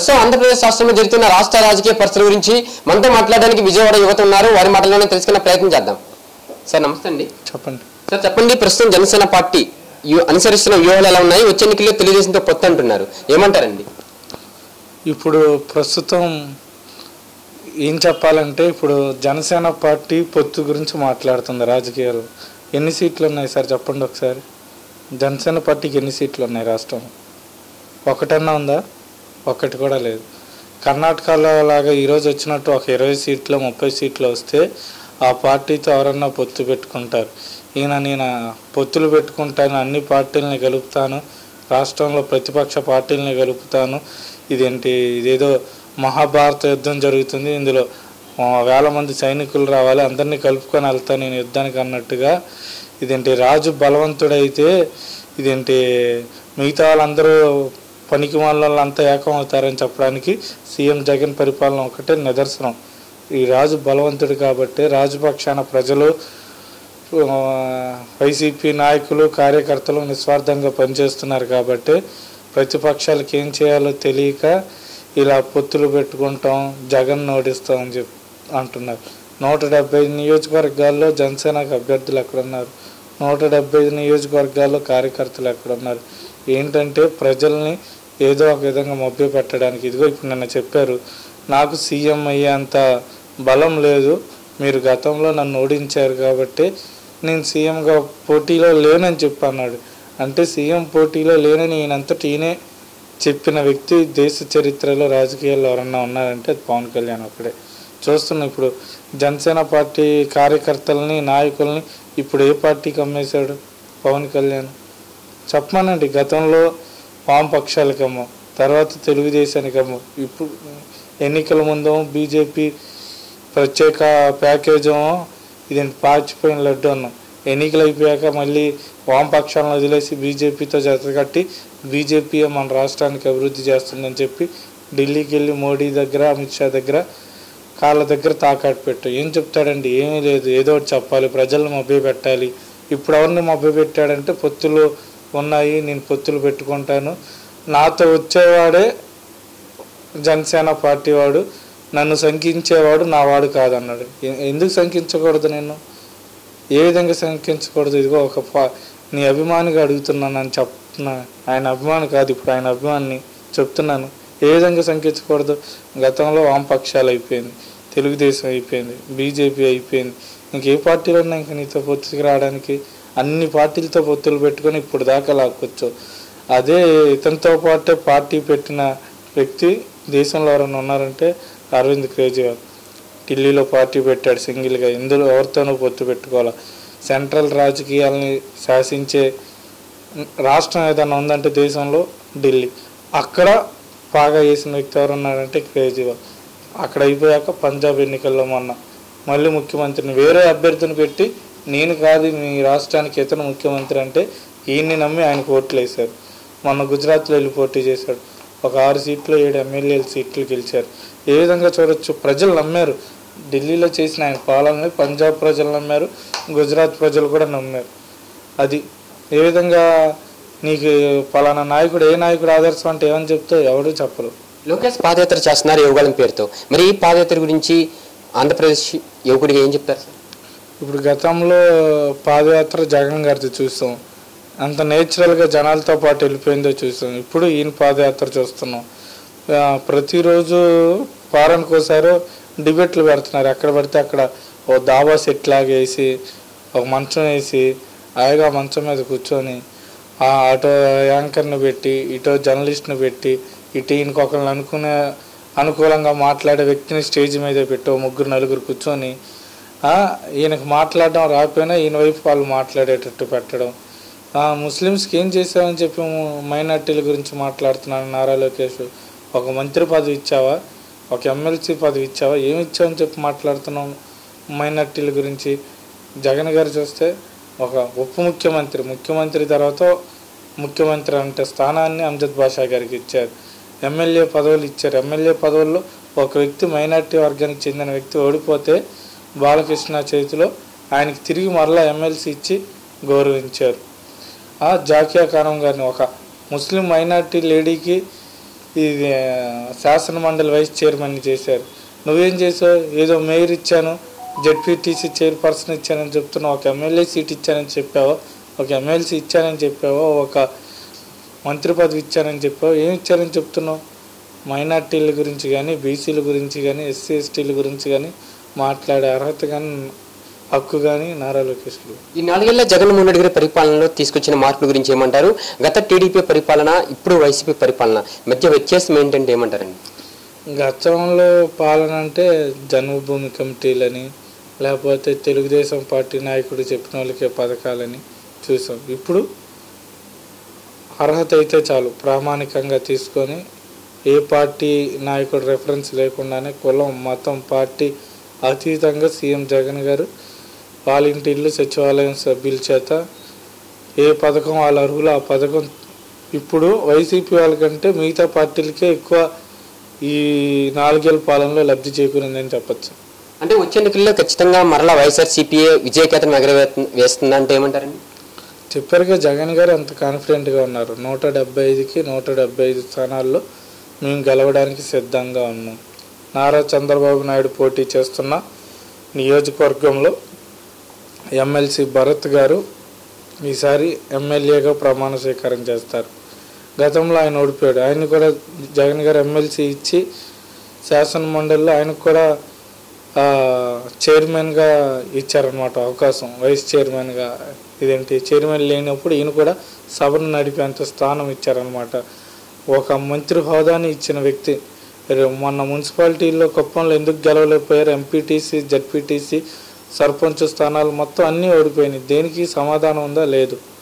ప్రస్తుతం ఆంధ్రప్రదేశ్ రాష్ట్రంలో జరుగుతున్న రాష్ట్ర రాజకీయ పరిస్థితుల గురించి మనతో మాట్లాడడానికి విజయవాడ యువత ఉన్నారు వారి మాటల్లోనే తెలుసుకునే ప్రయత్నం చేద్దాం సార్ నమస్తే అండి చెప్పండి సార్ చెప్పండి ప్రస్తుతం జనసేన పార్టీ యు- అనుసరిస్తున్న వ్యూహాలు ఎలా ఉన్నాయి వచ్చే ఎన్నికల్లో తెలుగుదేశంతో పొత్తు అంటున్నారు ఏమంటారండి ఇప్పుడు ప్రస్తుతం ఏం చెప్పాలంటే ఇప్పుడు జనసేన పార్టీ పొత్తు గురించి మాట్లాడుతుంది రాజకీయాలు ఎన్ని సీట్లు ఉన్నాయి సార్ చెప్పండి ఒకసారి జనసేన పార్టీకి ఎన్ని సీట్లు ఉన్నాయి రాష్ట్రం ఒకటన్నా ఉందా ఒక్కటి కూడా లేదు కర్ణాటకలో లాగా ఈరోజు వచ్చినట్టు ఒక ఇరవై సీట్లు ముప్పై సీట్లు వస్తే ఆ పార్టీతో ఎవరన్నా పొత్తు పెట్టుకుంటారు ఈయన నేను పొత్తులు పెట్టుకుంటాను అన్ని పార్టీలని కలుపుతాను రాష్ట్రంలో ప్రతిపక్ష పార్టీలని కలుపుతాను ఇదేంటి ఇదేదో మహాభారత యుద్ధం జరుగుతుంది ఇందులో ఆ, వేల మంది సైనికులు రావాలి అందరినీ కలుపుకొని వెళ్తాను నేను యుద్ధానికి అన్నట్టుగా ఇదేంటి రాజు బలవంతుడైతే ఇదేంటి మిగతా వాళ్ళందరూ పనికి వాళ్ళంతా ఏకం అవుతారని చెప్పడానికి సీఎం జగన్ పరిపాలన ఒకటే నిదర్శనం ఈ రాజు బలవంతుడు కాబట్టి రాజపక్షాన ప్రజలు ఆ, వైసీపీ నాయకులు కార్యకర్తలు నిస్వార్థంగా పనిచేస్తున్నారు కాబట్టి ప్రతిపక్షాలకు ఏం చేయాలో తెలియక ఇలా పొత్తులు పెట్టుకుంటాం జగన్ ఓడిస్తాం అని చెప్పి అంటున్నారు నూట డెబ్బై ఐదు నియోజకవర్గాల్లో జనసేనకు అభ్యర్థులు ఎక్కడున్నారు నూట డెబ్బై ఐదు నియోజకవర్గాల్లో కార్యకర్తలు ఎక్కడున్నారు ఏంటంటే ప్రజల్ని ఏదో ఒక విధంగా మభ్య పెట్టడానికి ఇదిగో ఇప్పుడు నిన్న చెప్పారు నాకు సీఎం అయ్యేంత బలం లేదు మీరు గతంలో నన్ను ఓడించారు కాబట్టి నేను సీఎంగా పోటీలో లేనని చెప్పి అన్నాడు అంటే సీఎం పోటీలో లేనని ఈయనంతటి ఈయనే చెప్పిన వ్యక్తి దేశ చరిత్రలో రాజకీయాల్లో ఎవరన్నా ఉన్నారంటే అది పవన్ కళ్యాణ్ ఒకడే చూస్తున్నాం ఇప్పుడు జనసేన పార్టీ కార్యకర్తలని నాయకుల్ని ఇప్పుడు ఏ పార్టీకి అమ్మేశాడు పవన్ కళ్యాణ్ చెప్పమనండి గతంలో వామపక్షాలకేమో తర్వాత తెలుగుదేశానికేమో ఇప్పుడు ఎన్నికల ముందేమో బీజేపీ ప్రత్యేక ప్యాకేజ్ ఏమో ఇదేంటి పాచిపోయిన లడ్డు అన్నాం ఎన్నికలు అయిపోయాక మళ్ళీ వామపక్షాలను వదిలేసి బీజేపీతో జతకట్టి బీజేపీ మన రాష్ట్రానికి అభివృద్ధి చేస్తుందని చెప్పి ఢిల్లీకి వెళ్ళి మోడీ దగ్గర అమిత్ షా దగ్గర కాళ్ళ దగ్గర తాకాటు పెట్టు ఏం చెప్తాడండి ఏమీ లేదు ఏదో ఒకటి చెప్పాలి ప్రజలను మభ్య పెట్టాలి ఇప్పుడు ఎవరిని మభ్య పెట్టాడంటే పొత్తులు ఉన్నాయి నేను పొత్తులు పెట్టుకుంటాను నాతో వచ్చేవాడే జనసేన పార్టీ వాడు నన్ను శంకించేవాడు నా వాడు కాదన్నాడు ఎ- ఎందుకు శంకించకూడదు నేను ఏ విధంగా శంకించకూడదు ఇదిగో ఒక పా- నీ అభిమానిగా అడుగుతున్నాను అని చెప్తున్నా ఆయన అభిమాని కాదు ఇప్పుడు ఆయన అభిమాని చెప్తున్నాను ఏ విధంగా శంకించకూడదు గతంలో వామపక్షాలు అయిపోయింది తెలుగుదేశం అయిపోయింది బీజేపీ అయిపోయింది ఇంకే పార్టీలు ఉన్నాయి ఇంక నీతో పొత్తుకు రావడానికి అన్ని పార్టీలతో పొత్తులు పెట్టుకొని ఇప్పుడు దాకా లాక్కొచ్చు అదే ఇతనితో పాటే పార్టీ పెట్టిన వ్యక్తి దేశంలో ఎవరైనా ఉన్నారంటే అరవింద్ కేజ్రీవాల్ ఢిల్లీలో పార్టీ పెట్టాడు సింగిల్గా ఇందులో ఎవరితోనూ పొత్తు పెట్టుకోవాలి సెంట్రల్ రాజకీయాలని శాసించే రాష్ట్రం ఏదైనా ఉందంటే దేశంలో ఢిల్లీ అక్కడ బాగా చేసిన వ్యక్తి ఎవరు ఉన్నారంటే కేజ్రీవాల్ అక్కడ అయిపోయాక పంజాబ్ ఎన్నికల్లో మొన్న మళ్ళీ ముఖ్యమంత్రిని వేరే అభ్యర్థిని పెట్టి నేను కాదు మీ రాష్ట్రానికి ఇతను ముఖ్యమంత్రి అంటే ఈయన్ని నమ్మి ఆయనకు ఓట్లు వేశారు మొన్న గుజరాత్లో వెళ్ళి పోటీ చేశాడు ఒక ఆరు సీట్లు ఏడు ఎమ్మెల్యేల సీట్లు గెలిచారు ఏ విధంగా చూడొచ్చు ప్రజలు నమ్మారు ఢిల్లీలో చేసిన ఆయన పాలనని పంజాబ్ ప్రజలు నమ్మారు గుజరాత్ ప్రజలు కూడా నమ్మారు అది ఏ విధంగా నీకు పలానా నాయకుడు ఏ నాయకుడు ఆదర్శం అంటే ఏమని చెప్తే ఎవడు చెప్పరు లోకేష్ పాదయాత్ర చేస్తున్నారు యువగాలం పేరుతో మరి ఈ పాదయాత్ర గురించి ఆంధ్రప్రదేశ్ యువకుడిగా ఏం చెప్తారు సార్ ఇప్పుడు గతంలో పాదయాత్ర జగన్ గారిది చూస్తాం అంత నేచురల్గా జనాలతో పాటు వెళ్ళిపోయిందో చూస్తాం ఇప్పుడు ఈయన పాదయాత్ర చూస్తున్నాం ఆ, ప్రతిరోజు వారానికి ఒకసారి డిబేట్లు పెడుతున్నారు ఎక్కడ పడితే అక్కడ ఓ దాబా సెట్ లాగా వేసి ఒక మంచం వేసి హాయిగా మంచం మీద కూర్చొని ఆ అటో యాంకర్ని పెట్టి ఇటో జర్నలిస్ట్ని పెట్టి ఇటు ఈయనకి ఒకరిని అనుకునే అనుకూలంగా మాట్లాడే వ్యక్తిని స్టేజ్ మీద పెట్టి ఓ ముగ్గురు నలుగురు కూర్చొని ఆ, ఈయనకు మాట్లాడడం రాకపోయినా ఈయన వైపు వాళ్ళు మాట్లాడేటట్టు పెట్టడం ఆ, ముస్లిమ్స్కి ఏం చేసావని చెప్పి మైనార్టీల గురించి మాట్లాడుతున్నాను నారా లోకేష్ ఒక మంత్రి పదవి ఇచ్చావా ఒక ఎమ్మెల్సీ పదవి ఇచ్చావా ఏమి ఇచ్చావని చెప్పి మాట్లాడుతున్నాం మైనార్టీల గురించి జగన్ గారు చూస్తే ఒక ఉప ముఖ్యమంత్రి ముఖ్యమంత్రి తర్వాత ముఖ్యమంత్రి అంటే స్థానాన్ని అంజద్ బాషా గారికి ఇచ్చారు ఎమ్మెల్యే పదవులు ఇచ్చారు ఎమ్మెల్యే పదవుల్లో ఒక వ్యక్తి మైనార్టీ వర్గానికి చెందిన వ్యక్తి ఓడిపోతే బాలకృష్ణ చేతిలో ఆయనకి తిరిగి మరలా ఎమ్మెల్సీ ఇచ్చి గౌరవించారు ఆ జాకియా ఖానం గారిని ఒక ముస్లిం మైనార్టీ లేడీకి ఇది ఆ, శాసన మండలి వైస్ చైర్మన్ చేశారు నువ్వేం చేసావు ఏదో మేయర్ ఇచ్చాను జెడ్పీటీసీ చైర్పర్సన్ ఇచ్చానని చెప్తున్నావు ఒక ఎమ్మెల్యే సీట్ ఇచ్చానని చెప్పావో ఒక ఎమ్మెల్సీ ఇచ్చానని చెప్పావో ఒక మంత్రి పదవి ఇచ్చానని చెప్పావు ఏం ఇచ్చారని చెప్తున్నావు మైనార్టీల గురించి కానీ బీసీల గురించి కానీ ఎస్సీ ఎస్టీల గురించి కానీ మాట్లాడే అర్హత కానీ హక్కు కానీ నారా లోకేష్ లేవు. ఈ నాలుగేళ్ల జగన్మోహన్ రెడ్డి గారి పరిపాలనలో తీసుకొచ్చిన మార్పుల గురించి ఏమంటారు గత టీడీపీ పరిపాలన ఇప్పుడు వైసీపీ పరిపాలన మధ్య వ్యత్యాసం ఏంటంటే ఏమంటారండి గతంలో పాలన అంటే జన్మభూమి కమిటీలని లేకపోతే తెలుగుదేశం పార్టీ నాయకుడు చెప్పిన వాళ్ళకే పథకాలని చూసాం ఇప్పుడు అర్హత అయితే చాలు ప్రామాణికంగా తీసుకొని ఏ పార్టీ నాయకుడు రెఫరెన్స్ లేకుండానే కులం మతం పార్టీ అతీతంగా సీఎం జగన్ గారు వాలంటీర్లు సచివాలయం సభ్యుల చేత ఏ పథకం వాళ్ళ అర్హులు ఆ పథకం ఇప్పుడు వైసీపీ వాళ్ళకంటే మిగతా పార్టీలకే ఎక్కువ ఈ నాలుగేళ్ల పాలనలో లబ్ధి చేకూరిందని చెప్పచ్చు అంటే వచ్చే ఎన్నికల్లో ఖచ్చితంగా మరలా వైఎస్ఆర్ సిపిఏ విజయకేతనం ఎగరవే వేస్తుందా అంటే ఏమంటారండి చెప్పారుగా జగన్ గారు అంత కాన్ఫిడెంట్గా ఉన్నారు నూట డెబ్బై ఐదుకి నూట డెబ్బై ఐదు స్థానాల్లో మేము గెలవడానికి సిద్ధంగా ఉన్నాం నారా చంద్రబాబు నాయుడు పోటీ చేస్తున్న నియోజకవర్గంలో ఎమ్మెల్సీ భరత్ గారు ఈసారి ఎమ్మెల్యేగా ప్రమాణ స్వీకారం చేస్తారు గతంలో ఆయన ఓడిపోయాడు ఆయన కూడా జగన్ గారు ఎమ్మెల్సీ ఇచ్చి శాసన మండలిలో ఆయనకు కూడా ఆ, చైర్మన్గా ఇచ్చారనమాట అవకాశం వైస్ చైర్మన్గా ఇదేంటి చైర్మన్ లేనప్పుడు ఈయన కూడా సభను నడిపేంత స్థానం ఇచ్చారనమాట ఒక మంత్రి హోదాని ఇచ్చిన వ్యక్తి రే- మొన్న మున్సిపాలిటీల్లో కుప్పంలో ఎందుకు గెలవలేకపోయారు ఎంపీటీసీ జడ్పీటీసీ సర్పంచ్ స్థానాలు మొత్తం అన్నీ ఓడిపోయినాయి దేనికి సమాధానం ఉందా లేదు